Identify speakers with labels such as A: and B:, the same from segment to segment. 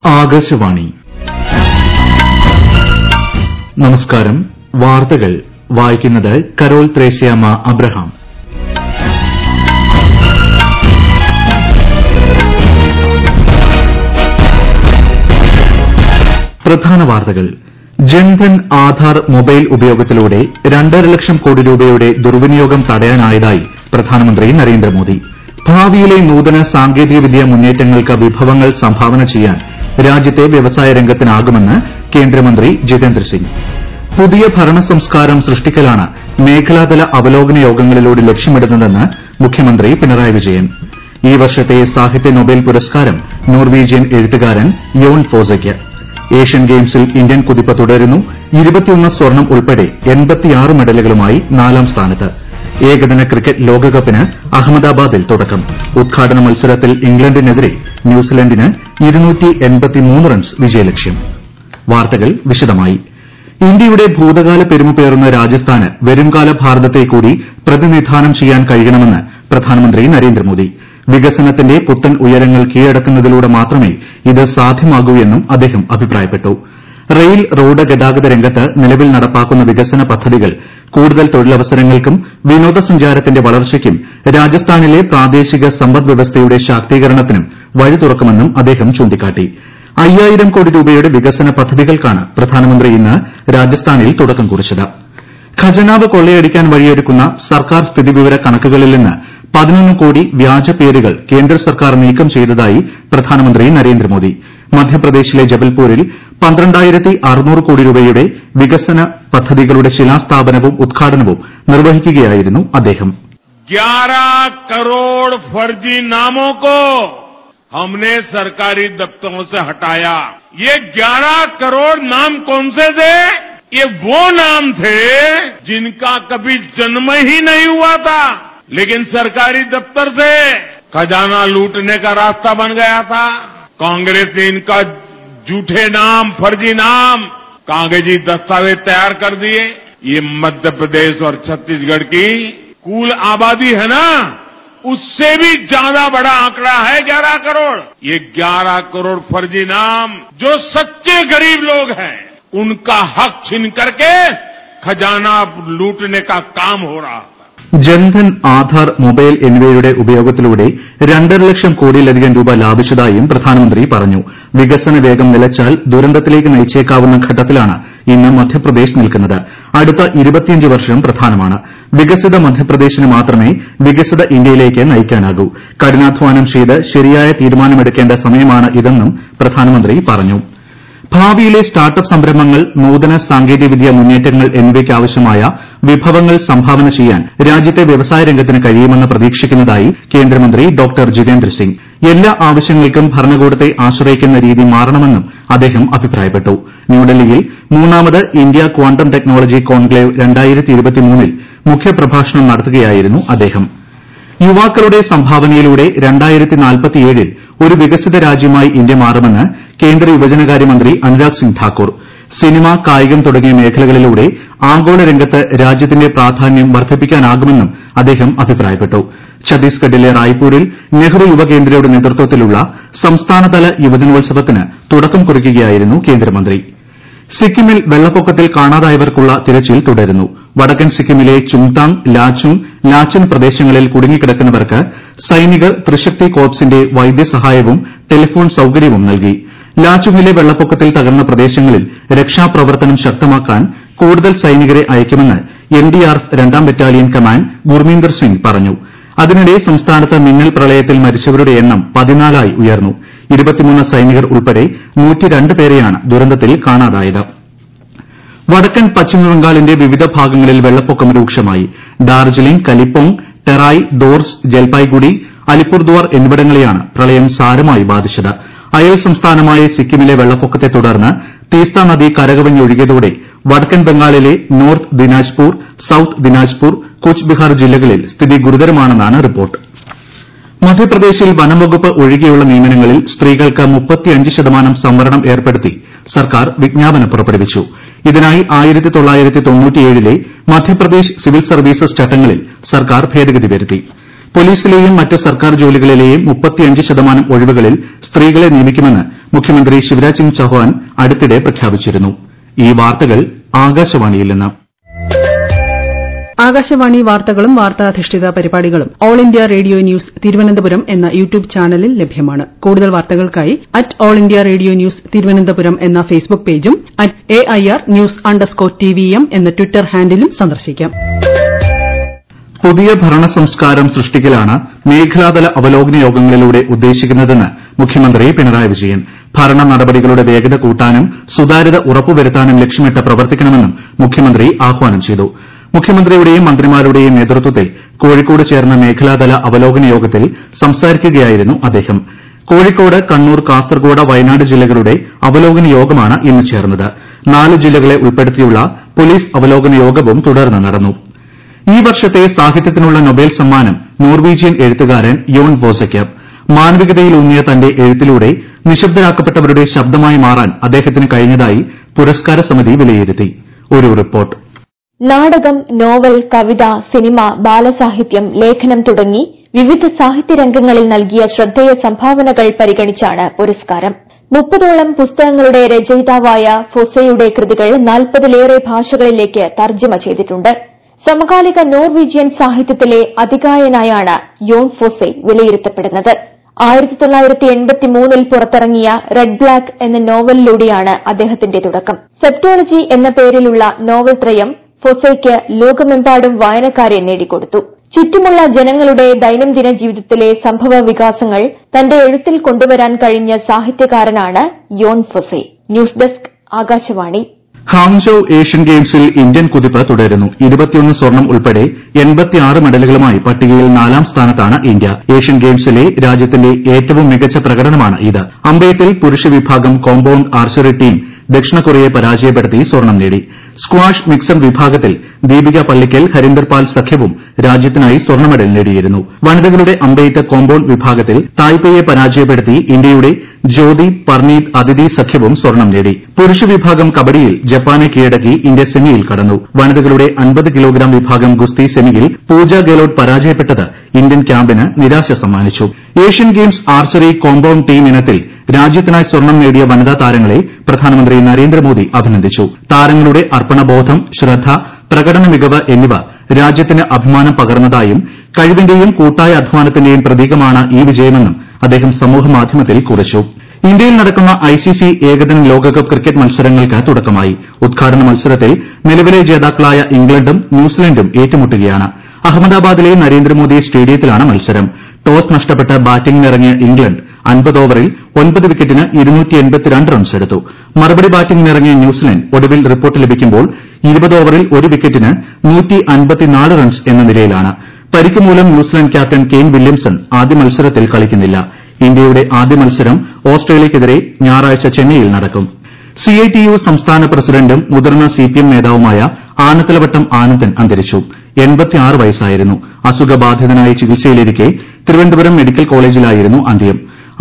A: ആകാശവാണി നമസ്കാരം വാർത്തകൾ വായിക്കുന്നത് കരോൾ ത്രേസ്യാമ്മ അബ്രഹാം പ്രധാന വാർത്തകൾ ജൻധൻ ആധാർ മൊബൈൽ ഉപയോഗത്തിലൂടെ രണ്ടര ലക്ഷം കോടി രൂപയുടെ ദുർവിനിയോഗം തടയാനായതായി പ്രധാനമന്ത്രി നരേന്ദ്രമോദി ഭാവിയിലെ നൂതന സാങ്കേതികവിദ്യ മുന്നേറ്റങ്ങൾക്ക് വിഭവങ്ങൾ സംഭാവന ചെയ്യാൻ രാജ്യത്തെ വ്യവസായ രംഗത്തിനാകുമെന്ന് കേന്ദ്രമന്ത്രി ജിതേന്ദ്ര സിംഗ് പുതിയ ഭരണ സംസ്കാരം സൃഷ്ടിക്കലാണ് മേഖലാതല അവലോകന യോഗങ്ങളിലൂടെ ലക്ഷ്യമിടുന്നതെന്ന് മുഖ്യമന്ത്രി പിണറായി വിജയൻ ഈ വർഷത്തെ സാഹിത്യ നൊബേൽ പുരസ്കാരം നോർവീജിയൻ എഴുത്തുകാരൻ യോൺ ഫോസയ്ക്ക് ഏഷ്യൻ ഗെയിംസിൽ ഇന്ത്യൻ കുതിപ്പ് തുടരുന്നു സ്വർണ്ണം ഉൾപ്പെടെ മെഡലുകളുമായി നാലാം സ്ഥാനത്ത് ഏകദിന ക്രിക്കറ്റ് ലോകകപ്പിന് അഹമ്മദാബാദിൽ തുടക്കം ഉദ്ഘാടന മത്സരത്തിൽ ഇംഗ്ലണ്ടിനെതിരെ ന്യൂസിലൻഡിന് റൺസ് വിജയലക്ഷ്യം വാർത്തകൾ വിശദമായി ഇന്ത്യയുടെ ഭൂതകാല പെരുമപേറുന്ന രാജസ്ഥാന് വരുംകാല ഭാരതത്തെ കൂടി പ്രതിനിധാനം ചെയ്യാൻ കഴിയണമെന്ന് പ്രധാനമന്ത്രി നരേന്ദ്രമോദി വികസനത്തിന്റെ പുത്തൻ ഉയരങ്ങൾ കീഴടക്കുന്നതിലൂടെ മാത്രമേ ഇത് സാധ്യമാകൂ എന്നും അദ്ദേഹം അഭിപ്രായപ്പെട്ടു റെയിൽ റോഡ് ഗതാഗത രംഗത്ത് നിലവിൽ നടപ്പാക്കുന്ന വികസന പദ്ധതികൾ കൂടുതൽ തൊഴിലവസരങ്ങൾക്കും വിനോദസഞ്ചാരത്തിന്റെ വളർച്ചയ്ക്കും രാജസ്ഥാനിലെ പ്രാദേശിക സമ്പദ്വ്യവസ്ഥയുടെ ശാക്തീകരണത്തിനും വഴി തുറക്കുമെന്നും അദ്ദേഹം ചൂണ്ടിക്കാട്ടി അയ്യായിരം കോടി രൂപയുടെ വികസന പദ്ധതികൾക്കാണ് പ്രധാനമന്ത്രി ഇന്ന് രാജസ്ഥാനിൽ തുടക്കം കുറിച്ചത് ഖജനാവ് കൊള്ളയടിക്കാൻ വഴിയൊരുക്കുന്ന സർക്കാർ സ്ഥിതിവിവര കണക്കുകളിൽ നിന്ന് പതിനൊന്ന് കോടി വ്യാജ പേരുകൾ കേന്ദ്ര സർക്കാർ നീക്കം ചെയ്തതായി പ്രധാനമന്ത്രി നരേന്ദ്രമോദി മധ്യപ്രദേശിലെ ജബൽപൂരിൽ പന്ത്രണ്ടായിരത്തി അറുന്നൂറ് കോടി രൂപയുടെ വികസന പദ്ധതികളുടെ ശിലാസ്ഥാപനവും ഉദ്ഘാടനവും നിർവഹിക്കുകയായിരുന്നു അദ്ദേഹം
B: ग्यारह करोड़ फर्जी नामों को हमने सरकारी दफ्तरों से हटाया ये ग्यारह करोड़ नाम कौन से थे ये वो नाम थे जिनका कभी जन्म ही नहीं हुआ था लेकिन सरकारी दफ्तर से खजाना लूटने का रास्ता बन गया था कांग्रेस ने इनका झूठे नाम फर्जी नाम कागजी दस्तावेज तैयार कर दिए ये मध्य प्रदेश और छत्तीसगढ़ की कुल आबादी है ना उससे भी ज्यादा बड़ा आंकड़ा है 11 करोड़ ये 11 करोड़ फर्जी नाम जो सच्चे गरीब लोग हैं उनका हक छीन करके खजाना लूटने का काम हो रहा था
A: ജൻധൻ ആധാർ മൊബൈൽ എന്നിവയുടെ ഉപയോഗത്തിലൂടെ രണ്ടര ലക്ഷം കോടിയിലധികം രൂപ ലാഭിച്ചതായും പ്രധാനമന്ത്രി പറഞ്ഞു വികസന വേഗം നിലച്ചാൽ ദുരന്തത്തിലേക്ക് നയിച്ചേക്കാവുന്ന ഘട്ടത്തിലാണ് ഇന്ന് മധ്യപ്രദേശ് നിൽക്കുന്നത് അടുത്ത വർഷം പ്രധാനമാണ് വികസിത മധ്യപ്രദേശിന് മാത്രമേ വികസിത ഇന്ത്യയിലേക്ക് നയിക്കാനാകൂ കഠിനാധ്വാനം ചെയ്ത് ശരിയായ തീരുമാനമെടുക്കേണ്ട സമയമാണ് ഇതെന്നും പ്രധാനമന്ത്രി പറഞ്ഞു ഭാവിയിലെ സ്റ്റാർട്ടപ്പ് സംരംഭങ്ങൾ നൂതന സാങ്കേതികവിദ്യ മുന്നേറ്റങ്ങൾ എന്നിവയ്ക്കാവശ്യമായ വിഭവങ്ങൾ സംഭാവന ചെയ്യാൻ രാജ്യത്തെ വ്യവസായ രംഗത്തിന് കഴിയുമെന്ന് പ്രതീക്ഷിക്കുന്നതായി കേന്ദ്രമന്ത്രി ഡോക്ടർ ജിതേന്ദ്ര സിംഗ് എല്ലാ ആവശ്യങ്ങൾക്കും ഭരണകൂടത്തെ ആശ്രയിക്കുന്ന രീതി മാറണമെന്നും അദ്ദേഹം അഭിപ്രായപ്പെട്ടു ന്യൂഡൽഹിയിൽ മൂന്നാമത് ഇന്ത്യ ക്വാണ്ടം ടെക്നോളജി കോൺക്ലേവ് ൽ മുഖ്യപ്രഭാഷണം നടത്തുകയായിരുന്നു അദ്ദേഹം യുവാക്കളുടെ സംഭാവനയിലൂടെ ൽ ഒരു വികസിത രാജ്യമായി ഇന്ത്യ മാറുമെന്ന് കേന്ദ്ര യുവജനകാര്യമന്ത്രി അനുരാഗ് സിംഗ് ഠാക്കൂർ സിനിമ കായികം തുടങ്ങിയ മേഖലകളിലൂടെ ആഗോള രംഗത്ത് രാജ്യത്തിന്റെ പ്രാധാന്യം വർദ്ധിപ്പിക്കാനാകുമെന്നും അദ്ദേഹം അഭിപ്രായപ്പെട്ടു ഛത്തീസ്ഗഡിലെ റായ്പൂരിൽ നെഹ്റു യുവകേന്ദ്രയുടെ നേതൃത്വത്തിലുള്ള സംസ്ഥാനതല യുവജനോത്സവത്തിന് തുടക്കം കുറിക്കുകയായിരുന്നു കേന്ദ്രമന്ത്രി സിക്കിമിൽ വെള്ളപ്പൊക്കത്തിൽ കാണാതായവർക്കുള്ള തിരച്ചിൽ തുടരുന്നു വടക്കൻ സിക്കിമിലെ ചുങ്താങ് ലാച്ചുങ് ലാച്ചൻ പ്രദേശങ്ങളിൽ കുടുങ്ങിക്കിടക്കുന്നവർക്ക് സൈനികർ ത്രിശക്തി കോർപ്സിന്റെ വൈദ്യസഹായവും ടെലിഫോൺ സൌകര്യവും നൽകി ലാച്ചുങ്ങിലെ വെള്ളപ്പൊക്കത്തിൽ തകർന്ന പ്രദേശങ്ങളിൽ രക്ഷാപ്രവർത്തനം ശക്തമാക്കാൻ കൂടുതൽ സൈനികരെ അയക്കുമെന്ന് എൻഡിആർഎഫ് രണ്ടാം ബറ്റാലിയൻ കമാൻഡ് ഗുർമീന്ദർ സിംഗ് പറഞ്ഞു അതിനിടെ സംസ്ഥാനത്ത് മിന്നൽ പ്രളയത്തിൽ മരിച്ചവരുടെ എണ്ണം പതിനാലായി ഉയർന്നു സൈനികർ ഉൾപ്പെടെ പേരെയാണ് ദുരന്തത്തിൽ കാണാതായത് വടക്കൻ പശ്ചിമബംഗാളിന്റെ വിവിധ ഭാഗങ്ങളിൽ വെള്ളപ്പൊക്കം രൂക്ഷമായി ഡാർജിലിംഗ് കലിപ്പോങ് ടെറായ് ദോർസ് ജൽപായ്ഗുഡി അലിപ്പുർദ്വാർ എന്നിവിടങ്ങളെയാണ് പ്രളയം സാരമായി ബാധിച്ചത് അയൽ സംസ്ഥാനമായ സിക്കിമിലെ വെള്ളപ്പൊക്കത്തെ തുടർന്ന് തീസ്ത നദി കരകവിഞ്ഞൊഴുകിയതോടെ വടക്കൻ ബംഗാളിലെ നോർത്ത് ദിനാജ്പൂർ സൌത്ത് ദിനാജ്പൂർ കൂച്ച് ബിഹാർ ജില്ലകളിൽ സ്ഥിതി ഗുരുതരമാണെന്നാണ് റിപ്പോർട്ട് മധ്യപ്രദേശിൽ വനംവകുപ്പ് ഒഴികെയുള്ള നിയമനങ്ങളിൽ സ്ത്രീകൾക്ക് ശതമാനം സംവരണം ഏർപ്പെടുത്തി സർക്കാർ വിജ്ഞാപനം പുറപ്പെടുവിച്ചു ഇതിനായി ലെ മധ്യപ്രദേശ് സിവിൽ സർവീസസ് ചട്ടങ്ങളിൽ സർക്കാർ ഭേദഗതി വരുത്തി പോലീസിലെയും മറ്റ് സർക്കാർ ജോലികളിലെയും മുപ്പത്തിയഞ്ച് ശതമാനം ഒഴിവുകളിൽ സ്ത്രീകളെ നിയമിക്കുമെന്ന് മുഖ്യമന്ത്രി ശിവരാജ് സിംഗ് ചൌഹാൻ അടുത്തിടെ പ്രഖ്യാപിച്ചിരുന്നു ഈ വാർത്തകൾ ആകാശവാണിയിൽ നിന്ന്
C: ആകാശവാണി വാർത്തകളും വാർത്താധിഷ്ഠിത പരിപാടികളും all India radio news Thiruvananthapuram എന്ന യൂട്യൂബ് ചാനലിൽ ലഭ്യമാണ് കൂടുതൽ വാർത്തകൾക്കായി at all India radio news Thiruvananthapuram എന്ന ഫേസ്ബുക്ക് പേജും at A I R news underscore T V M എന്ന ട്വിറ്റർ ഹാൻഡിലും സന്ദർശിക്കാം
A: പുതിയ ഭരണ സംസ്കാരം സൃഷ്ടിക്കലാണ് മേഖലാതല അവലോകന യോഗങ്ങളിലൂടെ ഉദ്ദേശിക്കുന്നതെന്ന് മുഖ്യമന്ത്രി പിണറായി വിജയൻ ഭരണ നടപടികളുടെ വേഗത കൂട്ടാനും സുതാര്യത ഉറപ്പുവരുത്താനും ലക്ഷ്യമിട്ട് പ്രവർത്തിക്കണമെന്നും മുഖ്യമന്ത്രി ആഹ്വാനം ചെയ്തു മുഖ്യമന്ത്രിയുടെയും മന്ത്രിമാരുടെയും നേതൃത്വത്തിൽ കോഴിക്കോട് ചേർന്ന മേഖലാതല അവലോകന യോഗത്തിൽ സംസാരിക്കുകയായിരുന്നു അദ്ദേഹം കോഴിക്കോട് കണ്ണൂർ കാസർഗോഡ് വയനാട് ജില്ലകളുടെ അവലോകന യോഗമാണ് ഇന്ന് ചേർന്നത് നാല് ജില്ലകളെ ഉൾപ്പെടുത്തിയുള്ള പോലീസ് അവലോകന യോഗവും തുടർന്ന് നടന്നു ഈ വർഷത്തെ സാഹിത്യത്തിനുള്ള നൊബേൽ സമ്മാനം നോർവീജിയൻ എഴുത്തുകാരൻ യോൺ വോസയ്ക്ക് മാനവികതയിലൂന്നിയ തന്റെ എഴുത്തിലൂടെ നിശബ്ദരാക്കപ്പെട്ടവരുടെ ശബ്ദമായി മാറാൻ അദ്ദേഹത്തിന് കഴിഞ്ഞതായി പുരസ്കാര സമിതി വിലയിരുത്തി ഒരു റിപ്പോർട്ട്
D: നാടകം നോവൽ കവിത സിനിമ ബാലസാഹിത്യം ലേഖനം തുടങ്ങി വിവിധ സാഹിത്യരംഗങ്ങളിൽ നൽകിയ ശ്രദ്ധേയ സംഭാവനകൾ പരിഗണിച്ചാണ് പുരസ്കാരം മുപ്പതോളം പുസ്തകങ്ങളുടെ രചയിതാവായ ഫൊസെയുടെ കൃതികൾ നാൽപ്പതിലേറെ ഭാഷകളിലേക്ക് തർജ്ജമ ചെയ്തിട്ടുണ്ട് സമകാലിക നോർവീജിയൻ സാഹിത്യത്തിലെ അതികായനായാണ് യോൺ ഫോസെ വിലയിരുത്തപ്പെടുന്നത് ആയിരത്തി തൊള്ളായിരത്തി എൺപത്തി മൂന്നിൽ പുറത്തിറങ്ങിയ റെഡ് ബ്ലാക്ക് എന്ന നോവലിലൂടെയാണ് അദ്ദേഹത്തിന്റെ തുടക്കം സെപ്റ്റോളജി എന്ന പേരിലുള്ള നോവൽ ത്രയം ഫൊസൈക്ക് ലോകമെമ്പാടും വായനക്കാരെ നേടിക്കൊടുത്തു ചുറ്റുമുള്ള ജനങ്ങളുടെ ദൈനംദിന ജീവിതത്തിലെ സംഭവ വികാസങ്ങൾ തന്റെ എഴുത്തിൽ കൊണ്ടുവരാൻ കഴിഞ്ഞ സാഹിത്യകാരനാണ് Jon Fosse news desk Akashvani
A: Hangzhou Asian ഗെയിംസിൽ ഇന്ത്യൻ കുതിപ്പ് തുടരുന്നു ഇരുപത്തിയൊന്ന് സ്വർണം ഉൾപ്പെടെ എൺപത്തിയാറ് മെഡലുകളുമായി പട്ടികയിൽ നാലാം സ്ഥാനത്താണ് ഇന്ത്യ ഏഷ്യൻ ഗെയിംസിലെ രാജ്യത്തിന്റെ ഏറ്റവും മികച്ച പ്രകടനമാണ് ഇത് അമ്പെയ്ത്തിൽ പുരുഷ വിഭാഗം കോമ്പൌണ്ട് ആർച്ചറി ടീം ദക്ഷിണ കൊറിയയെ പരാജയപ്പെടുത്തി സ്വർണം നേടി സ്ക്വാഷ് മിക്സഡ് വിഭാഗത്തിൽ ദീപിക പള്ളിക്കൽ ഹരിന്ദർ പാൽ സഖ്യവും രാജ്യത്തിനായി സ്വർണ്ണ മെഡൽ നേടിയിരുന്നു വനിതകളുടെ അമ്പെയ്ത്ത് കോമ്പൌണ്ട് വിഭാഗത്തിൽ തായ്പേയെ പരാജയപ്പെടുത്തി ഇന്ത്യയുടെ ജ്യോതി പർണീത് അതിഥി സഖ്യവും സ്വർണം നേടി പുരുഷ വിഭാഗം കബഡിയിൽ ജപ്പാനെ കീഴടക്കി ഇന്ത്യ സെമിയിൽ കടന്നു വനിതകളുടെ അൻപത് കിലോഗ്രാം വിഭാഗം ഗുസ്തി സെമിയിൽ പൂജ ഗെലോട്ട് പരാജയപ്പെട്ടത് ഇന്ത്യൻ ക്യാമ്പിന് നിരാശ സമ്മാനിച്ചു Asian games archery compound team ഇനത്തിൽ രാജ്യത്തിനായി സ്വർണം നേടിയ വനിതാ താരങ്ങളെ പ്രധാനമന്ത്രി നരേന്ദ്രമോദി അഭിനന്ദിച്ചു താരങ്ങളുടെ അർപ്പണബോധം ശ്രദ്ധ പ്രകടന മികവ് എന്നിവ രാജ്യത്തിന് അഭിമാനം പകർന്നതായും കഴിവിന്റെയും കൂട്ടായ അധ്വാനത്തിന്റെയും പ്രതീകമാണ് ഈ വിജയമെന്നും അദ്ദേഹം സമൂഹമാധ്യമത്തിൽ കുറിച്ചു ഇന്ത്യയിൽ നടക്കുന്ന ഐസിസി ഏകദിന ലോകകപ്പ് ക്രിക്കറ്റ് മത്സരങ്ങൾക്ക് തുടക്കമായി ഉദ്ഘാടന മത്സരത്തിൽ നിലവിലെ ജേതാക്കളായ ഇംഗ്ലണ്ടും ന്യൂസിലൻഡും ഏറ്റുമുട്ടുകയാണ് അഹമ്മദാബാദിലെ നരേന്ദ്രമോദി സ്റ്റേഡിയത്തിലാണ് മത്സരം ടോസ് നഷ്ടപ്പെട്ട് ബാറ്റിംഗിനിറങ്ങിയ ഇംഗ്ലണ്ട് അൻപത് ഓവറിൽ ഒൻപത് വിക്കറ്റിന് റൺസ് എടുത്തു മറുപടി ബാറ്റിംഗിനിറങ്ങിയ ന്യൂസിലൻഡ് ഒടുവിൽ റിപ്പോർട്ട് ലഭിക്കുമ്പോൾ ഇരുപത് ഓവറിൽ ഒരു വിക്കറ്റിന് റൺസ് എന്ന നിലയിലാണ് പരിക്ക് മൂലം ന്യൂസിലൻഡ് ക്യാപ്റ്റൻ കെയ്ൻ വില്യംസൺ ആദ്യ മത്സരത്തിൽ കളിക്കുന്നില്ല ഇന്ത്യയുടെ ആദ്യ മത്സരം ഓസ്ട്രേലിയയ്ക്കെതിരെ ഞായറാഴ്ച ചെന്നൈയിൽ നടക്കും സിഐടിയു സംസ്ഥാന പ്രസിഡന്റും മുതിർന്ന സിപിഎം നേതാവുമായ ആനത്തലവട്ടം ആനന്ദൻ അന്തരിച്ചു വയസ്സായിരുന്നു അസുഖബാധിതനായി ചികിത്സയിലിരിക്കെ തിരുവനന്തപുരം മെഡിക്കൽ കോളേജിലായിരുന്നു അന്ത്യം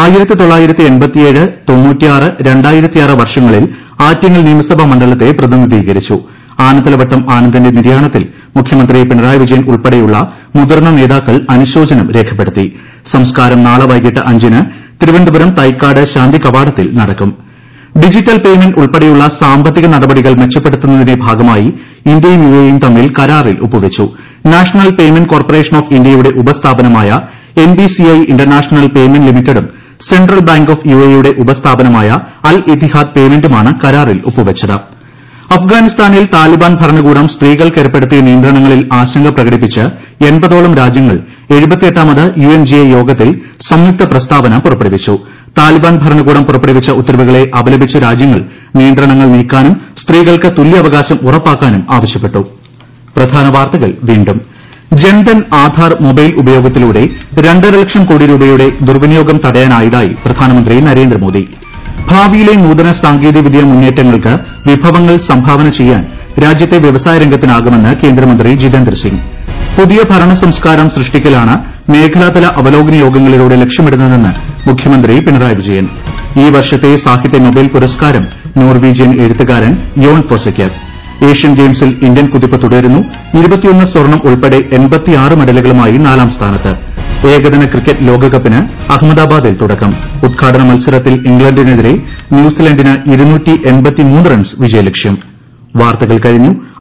A: വർഷങ്ങളിൽ ആറ്റിങ്ങൽ നിയമസഭാ മണ്ഡലത്തെ പ്രതിനിധീകരിച്ചു ആനത്തലവട്ടം ആനന്ദന്റെ നിര്യാണത്തിൽ മുഖ്യമന്ത്രി പിണറായി വിജയൻ ഉൾപ്പെടെയുള്ള മുതിർന്ന നേതാക്കൾ അനുശോചനം രേഖപ്പെടുത്തി സംസ്കാരം നാളെ വൈകിട്ട് അഞ്ചിന് തിരുവനന്തപുരം തൈക്കാട് ശാന്തി കവാടത്തിൽ നടക്കും ഡിജിറ്റൽ പേയ്മെന്റ് ഉൾപ്പെടെയുള്ള സാമ്പത്തിക നടപടികൾ മെച്ചപ്പെടുത്തുന്നതിന്റെ ഭാഗമായി ഇന്ത്യയും യുഎഇയും തമ്മിൽ കരാറിൽ ഒപ്പുവച്ചു നാഷണൽ പേയ്മെന്റ് കോർപ്പറേഷൻ ഓഫ് ഇന്ത്യയുടെ ഉപസ്ഥാപനമായ എൻപിസിഐ ഇന്റർനാഷണൽ പേയ്മെന്റ് ലിമിറ്റഡും സെൻട്രൽ ബാങ്ക് ഓഫ് യുഎഇയുടെ ഉപസ്ഥാപനമായ അൽ ഇത്തിഹാദ് പേയ്മെന്റുമാണ് കരാറിൽ ഒപ്പുവച്ചത് അഫ്ഗാനിസ്ഥാനിൽ താലിബാൻ ഭരണകൂടം സ്ത്രീകൾക്ക് ഏർപ്പെടുത്തിയ നിയന്ത്രണങ്ങളിൽ ആശങ്ക പ്രകടിപ്പിച്ച് എൺപതോളം രാജ്യങ്ങൾ എഴുപത്തിയെട്ടാമത് യുഎൻജിഎ യോഗത്തിൽ സംയുക്ത പ്രസ്താവന പുറപ്പെടുവിച്ചു താലിബാൻ ഭരണകൂടം പുറപ്പെടുവിച്ച ഉത്തരവുകളെ അപലപിച്ച രാജ്യങ്ങൾ നിയന്ത്രണങ്ങൾ നീക്കാനും സ്ത്രീകൾക്ക് തുല്യാവകാശം ഉറപ്പാക്കാനും ആവശ്യപ്പെട്ടു പ്രധാന വാർത്തകൾ വീണ്ടും ജൻധൻ ആധാർ മൊബൈൽ ഉപയോഗത്തിലൂടെ രണ്ടര ലക്ഷം കോടി രൂപയുടെ ദുർവിനിയോഗം തടയാനായതായി പ്രധാനമന്ത്രി നരേന്ദ്രമോദി ഭാവിയിലെ നൂതന സാങ്കേതികവിദ്യാ മുന്നേറ്റങ്ങൾക്ക് വിഭവങ്ങൾ സംഭാവന ചെയ്യാൻ രാജ്യത്തെ വ്യവസായ രംഗത്തിനാകുമെന്ന് കേന്ദ്രമന്ത്രി ജിതേന്ദ്ര സിംഗ് പുതിയ ഭരണ സംസ്കാരം സൃഷ്ടിക്കലാണ് മേഖലാതല അവലോകന യോഗങ്ങളിലൂടെ ലക്ഷ്യമിടുന്നതെന്ന് മുഖ്യമന്ത്രി പിണറായി വിജയൻ ഈ വർഷത്തെ സാഹിത്യ നൊബേൽ പുരസ്കാരം നോർവീജിയൻ എഴുത്തുകാരൻ യോൺ ഫോസയ്ക്ക് ഏഷ്യൻ ഗെയിംസിൽ ഇന്ത്യൻ കുതിപ്പ് തുടരുന്നു ഇരുപത്തിയൊന്ന് സ്വർണം ഉൾപ്പെടെ എൺപത്തിയാറ് മെഡലുകളുമായി നാലാം സ്ഥാനത്ത് ഏകദിന ക്രിക്കറ്റ് ലോകകപ്പിന് അഹമ്മദാബാദിൽ തുടക്കം ഉദ്ഘാടന മത്സരത്തിൽ ഇംഗ്ലണ്ടിനെതിരെ ന്യൂസിലൻഡിന് റൺസ് വിജയലക്ഷ്യം വാർത്തകൾ കഴിഞ്ഞു